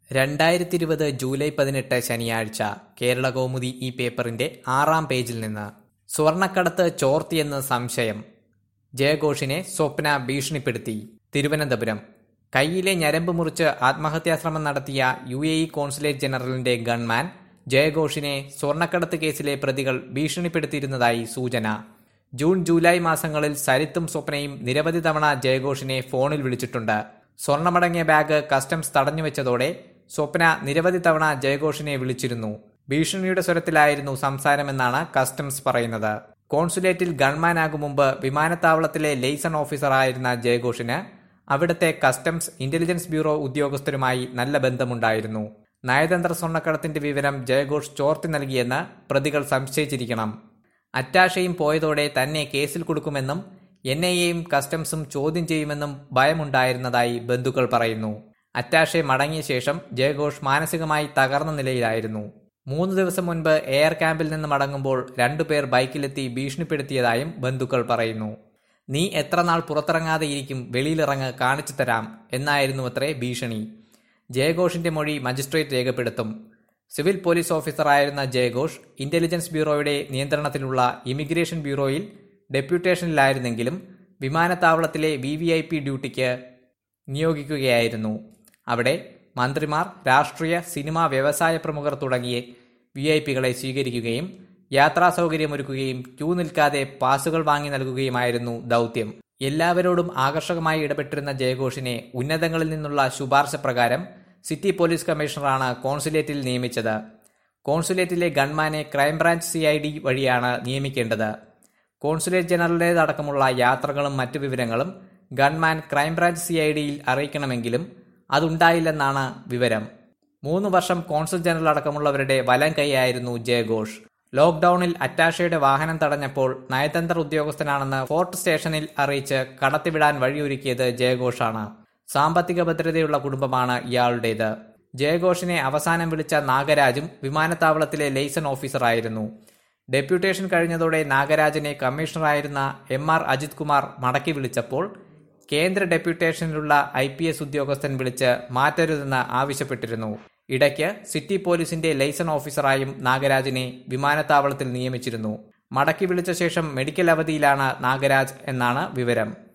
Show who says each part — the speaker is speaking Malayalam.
Speaker 1: രണ്ടായിരത്തി ഇരുപത് ജൂലൈ പതിനെട്ട് ശനിയാഴ്ച കേരളകൗമുദി ഈ പേപ്പറിന്റെ ആറാം പേജിൽ നിന്ന് സ്വർണക്കടത്ത് ചോർത്തിയെന്ന് സംശയം ജയഘോഷിനെ സ്വപ്ന ഭീഷണിപ്പെടുത്തി തിരുവനന്തപുരം കൈയിലെ ഞരമ്പ് മുറിച്ച് ആത്മഹത്യാശ്രമം നടത്തിയ യു എ ഇ കോൺസുലേറ്റ് ജനറലിന്റെ ഗൺമാൻ ജയഘോഷിനെ സ്വർണക്കടത്ത് കേസിലെ പ്രതികൾ ഭീഷണിപ്പെടുത്തിയിരുന്നതായി സൂചന ജൂൺ ജൂലൈ മാസങ്ങളിൽ സരിത്തും സ്വപ്നയും നിരവധി തവണ ജയഘോഷിനെ ഫോണിൽ വിളിച്ചിട്ടുണ്ട് സ്വർണമടങ്ങിയ ബാഗ് കസ്റ്റംസ് തടഞ്ഞുവെച്ചതോടെ സ്വപ്ന നിരവധി തവണ ജയഘോഷിനെ വിളിച്ചിരുന്നു ഭീഷണിയുടെ സ്വരത്തിലായിരുന്നു സംസാരമെന്നാണ് കസ്റ്റംസ് പറയുന്നത് കോൺസുലേറ്റിൽ ഗൺമാനാകും മുമ്പ് വിമാനത്താവളത്തിലെ ലെയ്സൺ ഓഫീസറായിരുന്ന ജയഘോഷിന് അവിടുത്തെ കസ്റ്റംസ് ഇന്റലിജൻസ് ബ്യൂറോ ഉദ്യോഗസ്ഥരുമായി നല്ല ബന്ധമുണ്ടായിരുന്നു നയതന്ത്ര സ്വർണ്ണക്കടത്തിന്റെ വിവരം ജയഘോഷ് ചോർത്തി നൽകിയെന്ന് പ്രതികൾ സംശയിച്ചിരിക്കണം അറ്റാഷയും പോയതോടെ തന്നെ കേസിൽ കൊടുക്കുമെന്നും എൻ ഐ എയും കസ്റ്റംസും ചോദ്യം ചെയ്യുമെന്നും ഭയമുണ്ടായിരുന്നതായി ബന്ധുക്കൾ പറയുന്നു അറ്റാഷെ മടങ്ങിയ ശേഷം ജയഘോഷ് മാനസികമായി തകർന്ന നിലയിലായിരുന്നു മൂന്ന് ദിവസം മുൻപ് എയർ ക്യാമ്പിൽ നിന്ന് മടങ്ങുമ്പോൾ രണ്ടുപേർ ബൈക്കിലെത്തി ഭീഷണിപ്പെടുത്തിയതായും ബന്ധുക്കൾ പറയുന്നു നീ എത്ര നാൾ പുറത്തിറങ്ങാതെ ഇരിക്കും വെളിയിലിറങ്ങ് കാണിച്ചു തരാം എന്നായിരുന്നു അത്രേ ഭീഷണി ജയഘോഷിന്റെ മൊഴി മജിസ്ട്രേറ്റ് രേഖപ്പെടുത്തും സിവിൽ പോലീസ് ഓഫീസറായിരുന്ന ജയഘോഷ് ഇന്റലിജൻസ് ബ്യൂറോയുടെ നിയന്ത്രണത്തിലുള്ള ഇമിഗ്രേഷൻ ബ്യൂറോയിൽ ഡെപ്യൂട്ടേഷനിലായിരുന്നെങ്കിലും വിമാനത്താവളത്തിലെ വി വി ഐ പി ഡ്യൂട്ടിക്ക് നിയോഗിക്കുകയായിരുന്നു അവിടെ മന്ത്രിമാർ രാഷ്ട്രീയ സിനിമ വ്യവസായ പ്രമുഖർ തുടങ്ങിയ വി ഐ പികളെ സ്വീകരിക്കുകയും യാത്രാ സൗകര്യമൊരുക്കുകയും ക്യൂ നിൽക്കാതെ പാസുകൾ വാങ്ങി നൽകുകയുമായിരുന്നു ദൗത്യം എല്ലാവരോടും ആകർഷകമായി ഇടപെട്ടിരുന്ന ജയഘോഷിനെ ഉന്നതങ്ങളിൽ നിന്നുള്ള ശുപാർശ പ്രകാരം സിറ്റി പോലീസ് കമ്മീഷണറാണ് കോൺസുലേറ്റിൽ നിയമിച്ചത് കോൺസുലേറ്റിലെ ഗൺമാനെ ക്രൈംബ്രാഞ്ച് സി ഐ ഡി വഴിയാണ് നിയമിക്കേണ്ടത് കോൺസുലേറ്റ് ജനറലിൻ്റെതടക്കമുള്ള യാത്രകളും മറ്റു വിവരങ്ങളും ഗൺമാൻ ക്രൈംബ്രാഞ്ച് സി ഐ ഡിയിൽ അറിയിക്കണമെങ്കിലും അതുണ്ടായില്ലെന്നാണ് വിവരം മൂന്ന് വർഷം കോൺസുൽ ജനറൽ അടക്കമുള്ളവരുടെ വലം കൈയായിരുന്നു ജയഘോഷ് ലോക്ഡൌണിൽ അറ്റാഷയുടെ വാഹനം തടഞ്ഞപ്പോൾ നയതന്ത്ര ഉദ്യോഗസ്ഥനാണെന്ന് ഫോർട്ട് സ്റ്റേഷനിൽ അറിയിച്ച് കടത്തിവിടാൻ വഴിയൊരുക്കിയത് ജയഘോഷാണ് സാമ്പത്തിക ഭദ്രതയുള്ള കുടുംബമാണ് ഇയാളുടേത് ജയഘോഷിനെ അവസാനം വിളിച്ച നാഗരാജും വിമാനത്താവളത്തിലെ ലെയ്സൺ ഓഫീസറായിരുന്നു ഡെപ്യൂട്ടേഷൻ കഴിഞ്ഞതോടെ നാഗരാജനെ കമ്മീഷണറായിരുന്ന എം ആർ അജിത് കുമാർ മടക്കി വിളിച്ചപ്പോൾ കേന്ദ്ര ഡെപ്യൂട്ടേഷനിലുള്ള ഐ പി എസ് ഉദ്യോഗസ്ഥൻ വിളിച്ച് മാറ്റരുതെന്ന് ആവശ്യപ്പെട്ടിരുന്നു ഇടയ്ക്ക് സിറ്റി പോലീസിന്റെ ലൈസൺ ഓഫീസറായും നാഗരാജിനെ വിമാനത്താവളത്തിൽ നിയമിച്ചിരുന്നു മടക്കി വിളിച്ച ശേഷം മെഡിക്കൽ അവധിയിലാണ് നാഗരാജ് എന്നാണ് വിവരം